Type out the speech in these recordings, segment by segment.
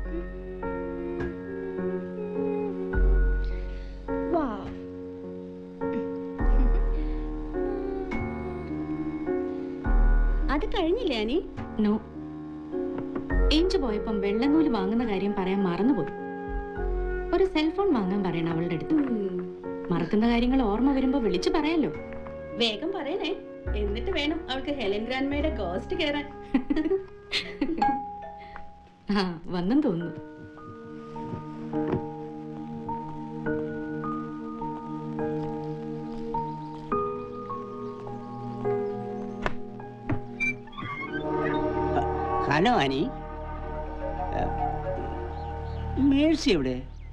അത് കഴിഞ്ഞില്ലേ അനി നോ ഏഞ്ച് പോയപ്പം വെള്ളനൂല് വാങ്ങുന്ന കാര്യം പറയാൻ മറന്നുപോയി ഒരു സെൽഫോൺ വാങ്ങാൻ പറയണം അവളുടെ അടുത്ത് മറക്കുന്ന കാര്യങ്ങൾ ഓർമ്മ വരുമ്പോ വിളിച്ചു പറയാലോ വേഗം പറയണേ എന്നിട്ട് വേണം അവൾക്ക് ഹെലൻ ഗ്രാൻഡ്മയുടെ ഗോസ്റ്റ് കയറാൻ ആ വന്നെന്ന് തോന്നുന്നു ഹലോ അനി മേഴ്സി എവിടെ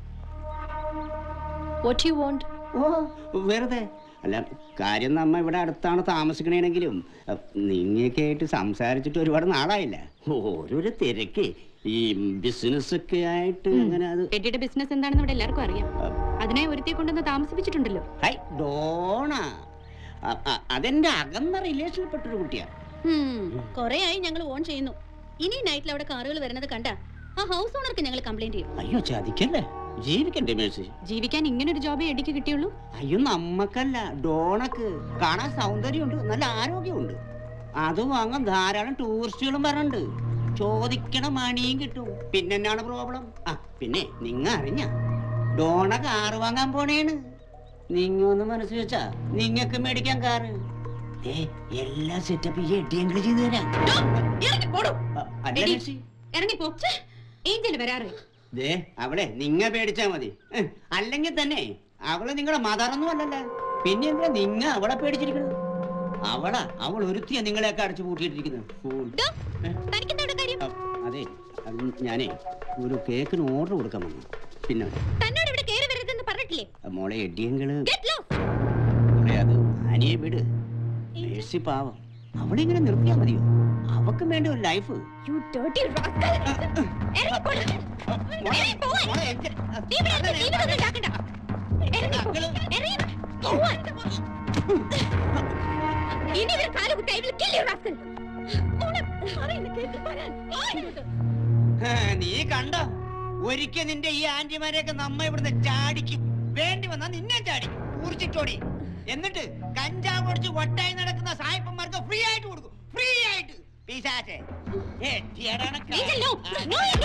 വാട്ട് യു വോണ്ട് ഓ വെറുതെ അല്ല കാര്യം നമ്മ ഇവിടെ അടുത്താണ് താമസിക്കണേണെങ്കിലും നിങ്ങയൊക്കെ ആയിട്ട് സംസാരിച്ചിട്ട് ഒരുപാട് നാളായില്ല ഓരോരോ തിരക്ക് ഈ ബിസിനസ് ഒക്കെ ആയിട്ട് അങ്ങനെ അത് എഡിയുടെ ബിസിനസ് എന്താണെന്ന് ഇവിടെ എല്ലാവർക്കും അറിയാം അതിനെ ഒരുത്തിയെ കൊണ്ടുവന്ന് താമസിപ്പിച്ചിട്ടുണ്ടല്ലോ ഹൈ ഡോണ അ- അ- അതെന്റെ അകന്ന റിലേഷനിൽപ്പെട്ടൊരു കുട്ടിയാ കൊറേ ആയി ഞങ്ങൾ ഓൺ ചെയ്യുന്നു ഇനി നൈറ്റിൽ അവിടെ കാറുകൾ വരുന്നത് കണ്ട ആ ഹൗസ് ഓണർക്ക് ഞങ്ങൾ കംപ്ലൈന്റ് ചെയ്യും അയ്യോ ചതിക്കല്ലേ ജീവിക്കണ്ടേ മേഴ്സി ജീവിക്കാൻ ഇങ്ങനെ ഒരു ജോബേ എഡിക്ക് കിട്ടിയുള്ളൂ അയ്യോ നമ്മക്കല്ല ഡോണക്ക് കാണാൻ സൗന്ദര്യമുണ്ട് നല്ല ആരോഗ്യമുണ്ട് അത് വാങ്ങാൻ ധാരാളം ടൂറിസ്റ്റുകളും വരണുണ്ട് ചോദിക്കണ മണിയും കിട്ടും പിന്നെ എന്നാണ് പ്രോബ്ലം ആ പിന്നെ നിങ്ങ അറിഞ്ഞ ഡോണ കാറ് വാങ്ങാൻ പോണേണ് നിങ്ങ ഒന്ന് മനസ്സിൽ വെച്ചാ നിങ്ങക്ക് മേടിക്കാൻ കാറ് ദേ, എല്ലാ സെറ്റപ്പ് ഈ എട്ടിയെങ്കിലും ചെയ്തു തരാം ഇറങ്ങി പോടോ അ, അല്ല എടി. മേഴ്സി ഇറങ്ങിപ്പോ ഏഞ്ചൽ വരാറ് ദേ അവളെ നിങ്ങ പേടിച്ചാ മതി ഏഹ്, അല്ലെങ്കിൽ തന്നെ അവള് നിങ്ങളുടെ മദറൊന്നും അല്ലല്ല പിന്നെ എന്തിനാ നിങ്ങ അവളെ പേടിച്ചിരിക്കണത് അവളാ അവൾ ഒരുത്തിയാ നിങ്ങളെയൊക്കെ അടച്ചു പൂട്ടിയിട്ടിരിക്കുന്നത് ഫൂൾ. ഏ? അ, അതെ അത് ഞാനേ ഒരു കേക്കിന് ഓർഡർ കൊടുക്കാൻ വന്നു പിന്നെ തന്നോട് ഇവിടെ കയറി വരരുതെന്ന് പറഞ്ഞിട്ടില്ലേ അ, മോളെ എഡിയങ്ങള് Get lost. മോളെ അത് അനിയെ വിട് മേഴ്സി പാവം അവളിങ്ങനെ നിർത്തിയാ മതിയോ അവക്കും വേണ്ട ഒരു ലൈഫ് You dirty rascal. ഇറങ്ങി പോടാ. ഇറങ്ങി പോവാൻ. മോളെ, എനിക്ക് നീ ഇവിടെ ഇരുന്ന് ജീവിതം ഉണ്ടാക്കണ്ട. ഇറങ്ങി പോ. ഇറങ്ങി പോവാൻ. ഇനി ഇവർ കാലുകുത്തി I will kill you, rascal. മോളെ, പറയുന്ന കേൾക്ക് പറയാൻ. ആ, ഇങ്ങോട്ട്. ഹേ, നീ കണ്ടോ ഒരിക്കൽ നിന്റെ ഈ ആന്റിമാരെയൊക്കെ നമ്മ ഇവിടുന്ന് ചാടിക്കും വേണ്ടി വന്നാ നിന്നെ ചാടിക്കും ഊർച്ചിട്ടോടി എന്നിട്ട് കഞ്ചാവ് ഒടിച്ച് വട്ടായി നടക്കുന്ന സായിപ്പന്മാർക്ക് ഫ്രീ ആയിട്ട് കൊടുക്കും ഫ്രീ ആയിട്ട് പിശാചേ. ഏ, എടാ, Angel, no. No,